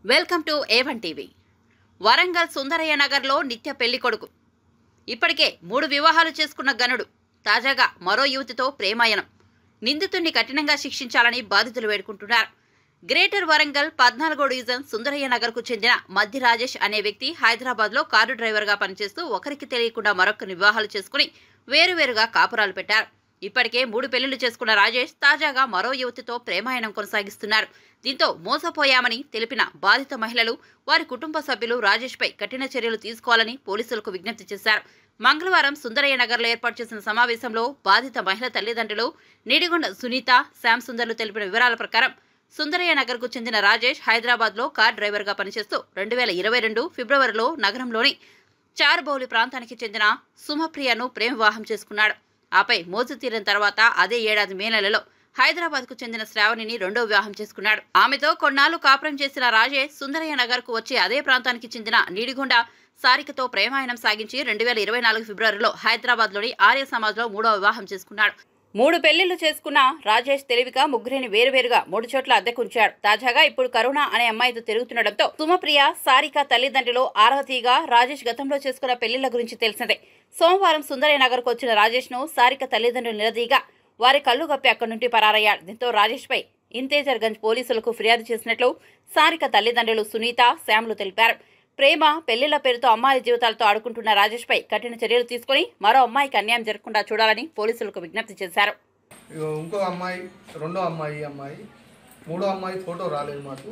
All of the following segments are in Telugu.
Welcome to A one TV Warangal Sundarayya నగర్లో నిత్య పెళ్లి కొడుకు ఇప్పటికే మూడు వివాహాలు చేసుకున్న గనుడు తాజాగా మరో యువతితో ప్రేమాయణం నిందితుడిని కఠినంగా శిక్షించాలని బాధితులు వేడుకుంటున్నారు గ్రేటర్ వరంగల్ పద్నాలుగో డివిజన్ సుందరయ్య నగర్కు చెందిన మధ్య రాజేష్ అనే వ్యక్తి హైదరాబాద్లో కారు డ్రైవర్గా పనిచేస్తూ ఒకరికి తెలియకుండా మరొకరిని వివాహాలు చేసుకుని వేరువేరుగా కాపురాలు పెట్టారు ఇప్పటికే మూడు పెళ్లిళ్లు చేసుకున్న రాజేష్ తాజాగా మరో యువతితో ప్రేమాయణం కొనసాగిస్తున్నారు దీంతో మోసపోయామని తెలిపిన బాధిత మహిళలు వారి కుటుంబ సభ్యులు రాజేష్పై కఠిన చర్యలు తీసుకోవాలని పోలీసులకు విజ్ఞప్తి చేశారు మంగళవారం సుందరయ్య నగర్లో ఏర్పాటు చేసిన సమావేశంలో బాధిత మహిళ తల్లిదండ్రులు నిడిగొండ సునీత శ్యామ్ సుందర్లు తెలిపిన వివరాల ప్రకారం సుందరయ్య నగర్కు చెందిన రాజేష్ హైదరాబాద్లో కార్ డ్రైవర్గా పనిచేస్తూ రెండు వేల ఇరవై రెండు ఫిబ్రవరిలో నగరంలోని చార్బౌలి ప్రాంతానికి చెందిన సుమప్రియను ప్రేమ వివాహం చేసుకున్నాడు ఆపై మోజు తీరిన తర్వాత అదే ఏడాది మే నెలలో హైదరాబాద్ కు చెందిన శ్రావణిని రెండో వివాహం చేసుకున్నాడు ఆమెతో కొన్నాళ్లు కాపురం చేసిన రాజేష్ సుందరయ్య నగర్ కు వచ్చి అదే ప్రాంతానికి చెందిన నీడిగొండ సారికతో ప్రేమాయణం సాగించి రెండు వేల ఇరవై నాలుగు ఫిబ్రవరిలో హైదరాబాద్లోని ఆర్య సమాజ్లో మూడో వివాహం చేసుకున్నాడు మూడు పెళ్లిళ్లు చేసుకున్న రాజేష్ తెలివిగా ముగ్గురిని వేరువేరుగా మూడు చోట్ల అద్దెకుంచాడు తాజాగా ఇప్పుడు కరుణ అనే అమ్మాయితో తిరుగుతుండటంతో సుమప్రియ సారిక తల్లిదండ్రులు ఆరవతీగా రాజేష్ గతంలో చేసుకున్న పెళ్లిళ్ల గురించి తెలిసిందే సోమవారం సుందరయ్య నగర్కు వచ్చిన రాజేష్ ను సారిక తల్లిదండ్రులు నిలదీగా వారి కళ్ళు కప్పి అక్కడి నుండి పరారయ్యాడు దీంతో రాజేష్ పై ఇంతేజర్గంజ్ పోలీసులకు ఫిర్యాదు చేసినట్లు సారిక తల్లిదండ్రులు సునీత శ్యామ్లు తెలిపారు ప్రేమ పెళ్లిళ్ల పేరుతో అమ్మాయి జీవితాలతో ఆడుకుంటున్న రాజేష్ పై కఠిన చర్యలు తీసుకుని మరో అమ్మాయికి అన్యాయం జరగకుండా చూడాలని పోలీసులకు విజ్ఞప్తి చేశారు ఇగో ఇంకో అమ్మాయి రెండో అమ్మాయి ఈ అమ్మాయి మూడో అమ్మాయి ఫోటో రాలేదు మాకు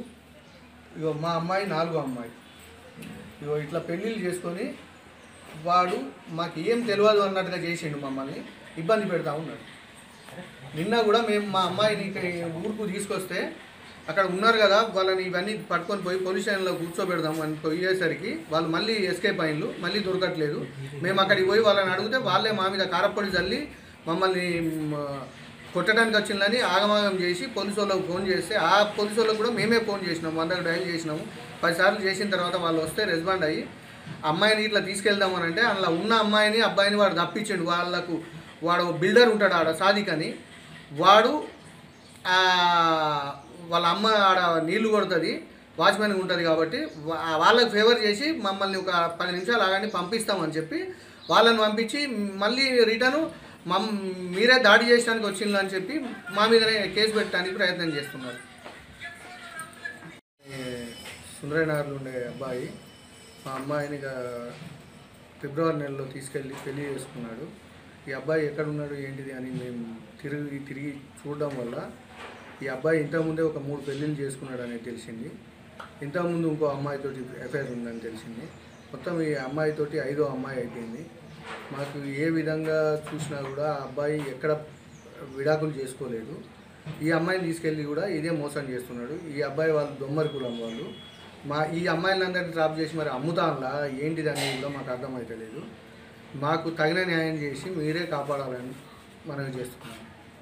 ఇగో మా అమ్మాయి నాలుగో అమ్మాయి ఇగో ఇట్లా పెళ్ళిళ్ళు చేసుకొని వాడు మాకు ఏం తెలియదు అన్నట్టుగా చేసిండు మమ్మల్ని ఇబ్బంది పెడతా ఉన్నాడు నిన్న కూడా మేము మా అమ్మాయిని ఇక్కడ ఊరుకు తీసుకొస్తే అక్కడ ఉన్నారు కదా వాళ్ళని ఇవన్నీ పట్టుకొని పోయి పోలీస్ స్టేషన్లో కూర్చోబెడదాం అని పోయేసరికి వాళ్ళు మళ్ళీ ఎస్కేప్ అయిండ్రు మళ్ళీ దొరకట్లేదు మేము అక్కడికి పోయి వాళ్ళని అడిగితే వాళ్ళే మా మీద కారప్పొడి చల్లి మమ్మల్ని మ్, కొట్టడానికి వచ్చిందని ఆగమాగం చేసి పోలీసు వాళ్ళకు ఫోన్ చేస్తే ఆ పోలీసు వాళ్ళకు కూడా మేమే ఫోన్ చేసినాము వందకు డైల్ చేసినాము పదిసార్లు చేసిన తర్వాత వాళ్ళు వస్తే రెస్పాండ్ అయ్యి అమ్మాయిని ఇట్లా తీసుకెళ్దామని అంటే అందులో ఉన్న అమ్మాయిని అబ్బాయిని వాడు తప్పించిండు వాళ్ళకు వాడు బిల్డర్ ఉంటాడు ఆడ సాదిక్ అని వాడు ఆ, వాళ్ళ అమ్మ ఆడ నీళ్లు కొడుతుంది వాచ్మెన్ ఉంటుంది కాబట్టి వా- వాళ్ళకి ఫేవర్ చేసి మమ్మల్ని ఒక పది నిమిషాలు ఆగండి పంపిస్తామని చెప్పి వాళ్ళని పంపించి మళ్ళీ రిటర్న్ మమ్ మీరే దాడి చేయడానికి వచ్చిండ్రు అని చెప్పి మా మీదనే కేసు పెట్టడానికి ప్రయత్నం చేస్తున్నారు ఏ, సుందరనగర్లో ఉండే అబ్బాయి మా అమ్మాయిని ఇక ఫిబ్రవరి నెలలో తీసుకెళ్ళి పెళ్లి చేసుకున్నాడు ఈ అబ్బాయి ఎక్కడ ఉన్నాడు ఏంటిది అని మేము తిరిగి తిరిగి చూడడం వల్ల ఈ అబ్బాయి ఇంతకుముందే ఒక మూడు పెళ్ళిళ్ళు చేసుకున్నాడు అనేది తెలిసింది ఇంతకుముందు ఇంకో అమ్మాయితోటి ఎఫ్ఐఆర్ ఉందని తెలిసింది మొత్తం ఈ అమ్మాయితోటి ఐదో అమ్మాయి అయిపోయింది మాకు ఏ విధంగా చూసినా కూడా ఆ అబ్బాయి ఎక్కడ విడాకులు చేసుకోలేదు ఈ అమ్మాయిని తీసుకెళ్ళి కూడా ఇదే మోసం చేస్తున్నాడు ఈ అబ్బాయి వాళ్ళు దొమ్మరి కులం వాళ్ళు మా ఈ అమ్మాయిలందరినీ డ్రాప్ చేసి మరి అమ్ముతాంలా ఏంటిది అనేది కూడా మాకు అర్థమవుతలేదు మాకు తగిన న్యాయం చేసి మీరే కాపాడాలని మనవి చేస్తున్నాము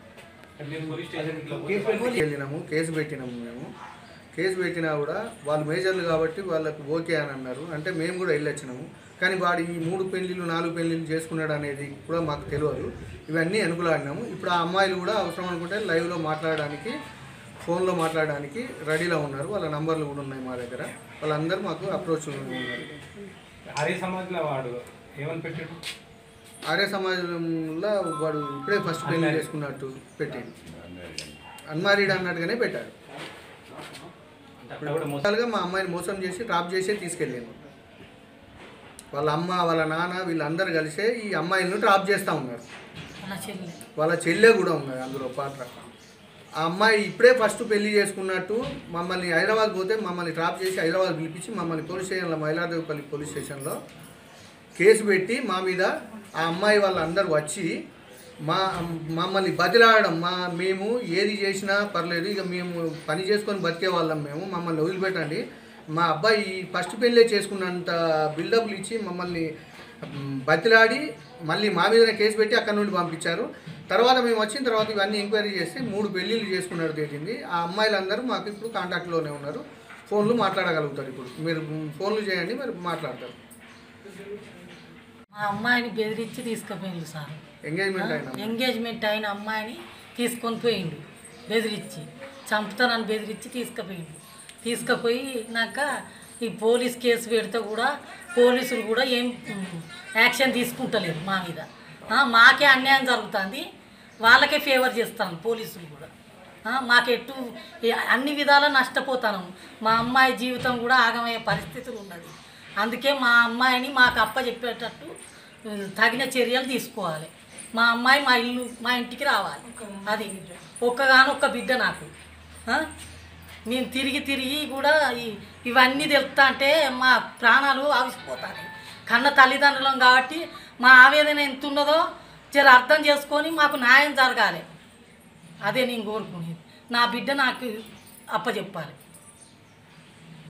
వెళ్ళినాము కేసు పెట్టినాము మేము కేసు పెట్టినా కూడా వాళ్ళు మేజర్లు కాబట్టి వాళ్ళకు ఓకే అని అన్నారు అంటే మేము కూడా వెళ్ళొచ్చినాము కానీ వాడు ఈ మూడు పెళ్ళిళ్ళు నాలుగు పెళ్ళిళ్ళు చేసుకున్నాడు అనేది కూడా మాకు తెలియదు ఇవన్నీ అనుకులాడినాము ఇప్పుడు ఆ అమ్మాయిలు కూడా అవసరం అనుకుంటే లైవ్లో మాట్లాడడానికి ఫోన్లో మాట్లాడడానికి రెడీలో ఉన్నారు వాళ్ళ నంబర్లు కూడా ఉన్నాయి మా దగ్గర వాళ్ళందరూ మాకు అప్రోచ్ ఉన్నారు ఆర్య సమాజ్లో వాడు ఏమని పెట్టాడు ఆర్య సమాజంలో వాడు ఇప్పుడే ఫస్ట్ పెళ్లి చేసుకున్నట్టు పెట్టాడు అన్మారీడ్ అన్నట్టుగానే పెట్టాడు అక్కడ కూడా మోసం టోటల్గా మా అమ్మాయిని మోసం చేసి డ్రాప్ చేసే తీసుకెళ్ళాను వాళ్ళ అమ్మ వాళ్ళ నాన్న వీళ్ళందరూ కలిసే ఈ అమ్మాయిలను డ్రాప్ చేస్తూ ఉన్నారు వాళ్ళ చెల్లె కూడా ఉన్నది అందులో పాత్ర ఆ అమ్మాయి ఇప్పుడే ఫస్ట్ పెళ్లి చేసుకున్నట్టు మమ్మల్ని హైదరాబాద్ పోతే మమ్మల్ని డ్రాప్ చేసి హైదరాబాద్ పిలిపించి మమ్మల్ని పోలీస్ స్టేషన్లో మైలాదేవిపల్లి పోలీస్ స్టేషన్లో కేసు పెట్టి మా మీద ఆ అమ్మాయి వాళ్ళందరూ వచ్చి మా మమ్మల్ని బతిలాడడం మా మేము ఏది చేసినా పర్లేదు ఇక మేము పని చేసుకొని బతికే వాళ్ళం మేము మమ్మల్ని వదిలిపెట్టండి మా అబ్బాయి ఫస్ట్ పెళ్ళే చేసుకున్నంత బిల్డప్లు ఇచ్చి మమ్మల్ని మ్, బతిలాడి మళ్ళీ మా మీదనే కేసు పెట్టి అక్కడ నుండి పంపించారు తర్వాత మేము వచ్చిన తర్వాత ఇవన్నీ ఎంక్వైరీ చేసి మూడు పెళ్ళిళ్ళు చేసుకున్నట్టు తేలింది ఆ అమ్మాయిలందరూ మాకు ఇప్పుడు కాంటాక్ట్లోనే ఉన్నారు ఫోన్లు మాట్లాడగలుగుతారు ఇప్పుడు మీరు ఫోన్లు చేయండి మీరు మాట్లాడతారు మా అమ్మాయిని బెదిరించి తీసుకుపోయిండు సార్ ఎంగేజ్మెంట్ అయినా ఎంగేజ్మెంట్ అయిన అమ్మాయిని తీసుకొని పోయిండు బెదిరించి చంపుతానని బెదిరించి తీసుకుపోయిండు తీసుకుపోయి నాక ఈ పోలీస్ కేసు పెడితే కూడా పోలీసులు కూడా ఏం ఉమ్, యాక్షన్ తీసుకుంటలేరు మా మీద ఆ, మాకే అన్యాయం జరుగుతుంది వాళ్ళకే ఫేవర్ చేస్తాను పోలీసులు కూడా ఆ, మాకెట్టు ఈ అన్ని విధాలా నష్టపోతాను మా అమ్మాయి జీవితం కూడా ఆగమయ్యే పరిస్థితులు ఉన్నది అందుకే మా అమ్మాయిని మాకు అప్ప చెప్పేటట్టు ఉమ్, తగిన చర్యలు తీసుకోవాలి మా అమ్మాయి మా ఇల్లు మా ఇంటికి రావాలి అది ఒక్కగానొక్క బిడ్డ నాకు ఆ? మేము తిరిగి తిరిగి కూడా ఈ- ఇవన్నీ తెలుస్తా అంటే మా ప్రాణాలు ఆవిసిపోతాయి కన్న తల్లిదండ్రులం కాబట్టి మా ఆవేదన ఎంత ఉన్నదో జర అర్థం చేసుకొని మాకు న్యాయం జరగాలి అదే నేను కోరుకునేది నా బిడ్డ నాకు అప్పచెప్పాలి